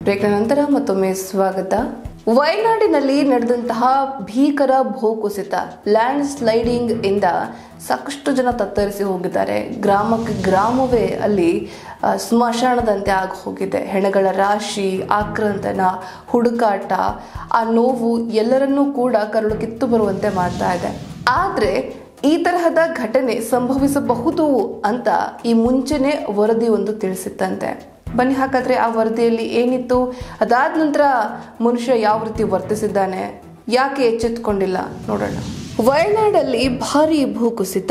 break ನಂತರ ಮತ್ತೊಮ್ಮೆ ಸ್ವಾಗತ ವಯನಾಡಿನಲ್ಲಿ ನಡೆದಂತಹ ಭೀಕರ ಭೂಕುಸಿತ ಲ್ಯಾಂಡ್ ಸ್ಲೈಡಿಂಗ್ ಇಂದ ಸಾಕಷ್ಟು ಜನ ತತ್ತರಿಸಿ ಹೋಗಿದ್ದಾರೆ ಗ್ರಾಮಕ್ಕೆ ಗ್ರಾಮವೇ ಅಲ್ಲಿ ಆ, ಸ್ಮಶಾನದಂತೆ ಆಗಿ ಹೋಗಿದೆ ಹೆಣಗಳ ರಾಶಿ ಆಕ್ರಂದನ ಹುಡುಕಾಟ ಆ ನೋವು ಎಲ್ಲರನ್ನೂ ಕೂಡ ಕರುಳು ಕಿತ್ತು ಬರುವಂತೆ ಮಾಡ್ತಾ ಇದೆ ಆದ್ರೆ ಈ ತರಹದ ಘಟನೆ ಸಂಭವಿಸಬಹುದು ಅಂತ ಈ ಮುಂಚೆನೆ ವರದಿ ಒಂದು ತಿಳಿಸಿತ್ತಂತೆ ಬನ್ನಿ ಹಾಗಾದ್ರೆ ಆ ವರದಿಯಲ್ಲಿ ಏನಿತ್ತು ಅದಾದ ನಂತರ ಮನುಷ್ಯ ಯಾವ ರೀತಿ ವರ್ತಿಸಿದ್ದಾನೆ ಯಾಕೆ ಎಚ್ಚೆತ್ತುಕೊಂಡಿಲ್ಲ ನೋಡೋಣ ವಯನಾಡಲ್ಲಿ ಭಾರಿ ಭೂಕುಸಿತ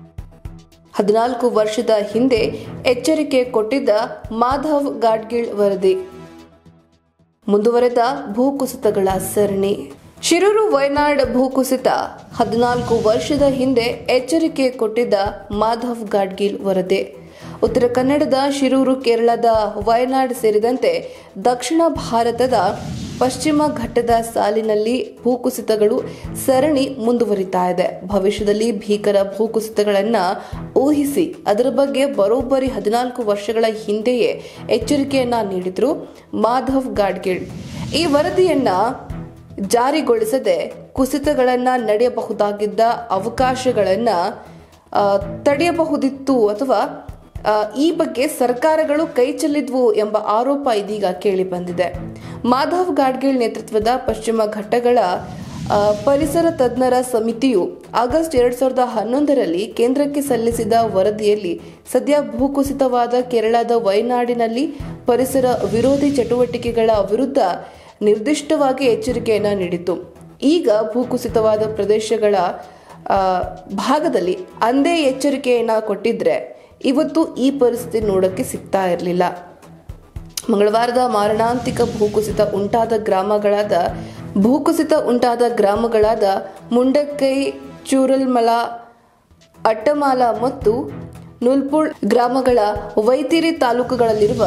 ಹದಿನಾಲ್ಕು ವರ್ಷದ ಹಿಂದೆ ಎಚ್ಚರಿಕೆ ಕೊಟ್ಟಿದ್ದ ಮಾಧವ್ ಗಾಡ್ಗಿಳ್ ವರದಿ ಮುಂದುವರೆದ ಭೂಕುಸಿತಗಳ ಸರಣಿ ಶಿರೂರು ವಯನಾಡ್ ಭೂಕುಸಿತ ಹದಿನಾಲ್ಕು ವರ್ಷದ ಹಿಂದೆ ಎಚ್ಚರಿಕೆ ಕೊಟ್ಟಿದ್ದ ಮಾಧವ್ ಗಾಡ್ಗಿಲ್ ವರದಿ ಉತ್ತರ ಕನ್ನಡದ ಶಿರೂರು ಕೇರಳದ ವಯನಾಡ್ ಸೇರಿದಂತೆ ದಕ್ಷಿಣ ಭಾರತದ ಪಶ್ಚಿಮ ಘಟ್ಟದ ಸಾಲಿನಲ್ಲಿ ಭೂಕುಸಿತಗಳು ಸರಣಿ ಮುಂದುವರಿತಾ ಇದೆ ಭವಿಷ್ಯದಲ್ಲಿ ಭೀಕರ ಭೂಕುಸಿತಗಳನ್ನ ಊಹಿಸಿ ಅದರ ಬಗ್ಗೆ ಬರೋಬ್ಬರಿ ಹದಿನಾಲ್ಕು ವರ್ಷಗಳ ಹಿಂದೆಯೇ ಎಚ್ಚರಿಕೆಯನ್ನ ನೀಡಿದ್ರು ಮಾಧವ್ ಗಾಡ್ಗಿಳ್ ಈ ವರದಿಯನ್ನ ಜಾರಿಗೊಳಿಸದೆ ಕುಸಿತಗಳನ್ನ ನಡೆಯಬಹುದಾಗಿದ್ದ ಅವಕಾಶಗಳನ್ನ ಆ, ತಡೆಯಬಹುದಿತ್ತು ಅಥವಾ ಆ, ಈ ಬಗ್ಗೆ ಸರ್ಕಾರಗಳು ಕೈ ಚೆಲ್ಲಿದ್ವು ಎಂಬ ಆರೋಪ ಇದೀಗ ಕೇಳಿ ಬಂದಿದೆ ಮಾಧವ್ ಗಾಡ್ಗಿಳ್ ನೇತೃತ್ವದ ಪಶ್ಚಿಮ ಘಟ್ಟಗಳ ಆ, ಪರಿಸರ ತಜ್ಞರ ಸಮಿತಿಯು ಆಗಸ್ಟ್ ಎರಡ್ ಸಾವಿರದ ಹನ್ನೊಂದರಲ್ಲಿ ಕೇಂದ್ರಕ್ಕೆ ಸಲ್ಲಿಸಿದ ವರದಿಯಲ್ಲಿ ಸದ್ಯ ಭೂಕುಸಿತವಾದ ಕೇರಳದ ವಯನಾಡಿನಲ್ಲಿ ಪರಿಸರ ವಿರೋಧಿ ಚಟುವಟಿಕೆಗಳ ವಿರುದ್ಧ ನಿರ್ದಿಷ್ಟವಾಗಿ ಎಚ್ಚರಿಕೆಯನ್ನ ನೀಡಿತು ಈಗ ಭೂಕುಸಿತವಾದ ಪ್ರದೇಶಗಳ ಆ, ಭಾಗದಲ್ಲಿ ಅಂದೇ ಎಚ್ಚರಿಕೆಯನ್ನ ಕೊಟ್ಟಿದ್ರೆ ಇವತ್ತು ಈ ಪರಿಸ್ಥಿತಿ ನೋಡಕ್ಕೆ ಸಿಗ್ತಾ ಇರಲಿಲ್ಲ ಮಂಗಳವಾರದ ಮಾರಣಾಂತಿಕ ಭೂಕುಸಿತ ಉಂಟಾದ ಗ್ರಾಮಗಳಾದ ಭೂಕುಸಿತ ಉಂಟಾದ ಗ್ರಾಮಗಳಾದ ಮುಂಡಕ್ಕೈ ಚೂರಲ್ಮಲ ಅಟ್ಟಮಾಲ ಮತ್ತು ನುಲ್ಪುಳ್ ಗ್ರಾಮಗಳ ವೈತಿರಿ ತಾಲೂಕುಗಳಲ್ಲಿರುವ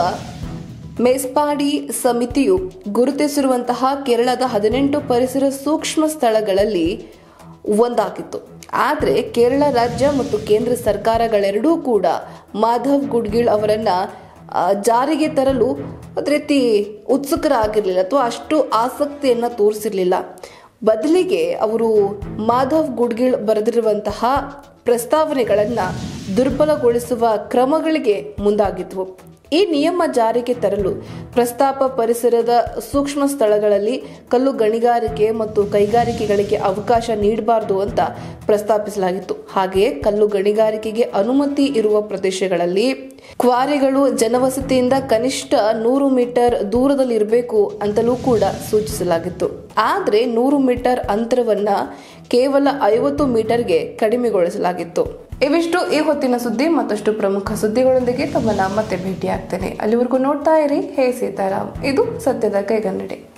ಮೇಸ್ಪಾಡಿ ಸಮಿತಿಯು ಗುರುತಿಸಿರುವಂತಹ ಕೇರಳದ ಹದಿನೆಂಟು ಪರಿಸರ ಸೂಕ್ಷ್ಮ ಸ್ಥಳಗಳಲ್ಲಿ ಒಂದಾಗಿತ್ತು ಆದರೆ ಕೇರಳ ರಾಜ್ಯ ಮತ್ತು ಕೇಂದ್ರ ಸರ್ಕಾರಗಳೆರಡೂ ಕೂಡ ಮಾಧವ್ ಗುಡ್ಗಿಳ್ ಅವರನ್ನ ಆ, ಜಾರಿಗೆ ತರಲು ಒಂದು ರೀತಿ ಉತ್ಸುಕರಾಗಿರಲಿಲ್ಲ ಅಥವಾ ಅಷ್ಟು ಆಸಕ್ತಿಯನ್ನು ತೋರಿಸಿರಲಿಲ್ಲ ಬದಲಿಗೆ ಅವರು ಮಾಧವ್ ಗುಡ್ಗಿಳ್ ಬರೆದಿರುವಂತಹ ಪ್ರಸ್ತಾವನೆಗಳನ್ನು ದುರ್ಬಲಗೊಳಿಸುವ ಕ್ರಮಗಳಿಗೆ ಮುಂದಾಗಿದ್ವು ಈ ನಿಯಮ ಜಾರಿಗೆ ತರಲು ಪ್ರಸ್ತಾಪ ಪರಿಸರದ ಸೂಕ್ಷ್ಮ ಸ್ಥಳಗಳಲ್ಲಿ ಕಲ್ಲು ಗಣಿಗಾರಿಕೆ ಮತ್ತು ಕೈಗಾರಿಕೆಗಳಿಗೆ ಅವಕಾಶ ನೀಡಬಾರದು ಅಂತ ಪ್ರಸ್ತಾಪಿಸಲಾಗಿತ್ತು ಹಾಗೆಯೇ ಕಲ್ಲು ಗಣಿಗಾರಿಕೆಗೆ ಅನುಮತಿ ಇರುವ ಪ್ರದೇಶಗಳಲ್ಲಿ ಕ್ವಾರಿಗಳು ಜನವಸತಿಯಿಂದ ಕನಿಷ್ಠ ನೂರು ಮೀಟರ್ ದೂರದಲ್ಲಿ ಇರಬೇಕು ಅಂತಲೂ ಕೂಡ ಸೂಚಿಸಲಾಗಿತ್ತು ಆದರೆ ನೂರು ಮೀಟರ್ ಅಂತರವನ್ನ ಕೇವಲ ಐವತ್ತು ಮೀಟರ್ಗೆ ಕಡಿಮೆಗೊಳಿಸಲಾಗಿತ್ತು ಇವಿಷ್ಟು ಈ ಹೊತ್ತಿನ ಸುದ್ದಿ ಮತ್ತಷ್ಟು ಪ್ರಮುಖ ಸುದ್ದಿಗಳೊಂದಿಗೆ ತಮ್ಮನ್ನ ಮತ್ತೆ ಭೇಟಿ ಆಗ್ತೇನೆ ಅಲ್ಲಿವರೆಗೂ ನೋಡ್ತಾ ಇರಿ ಹೇ ಸೀತಾರಾಮ್ ಇದು ಸತ್ಯದ ಕೈಗನ್ನಡಿ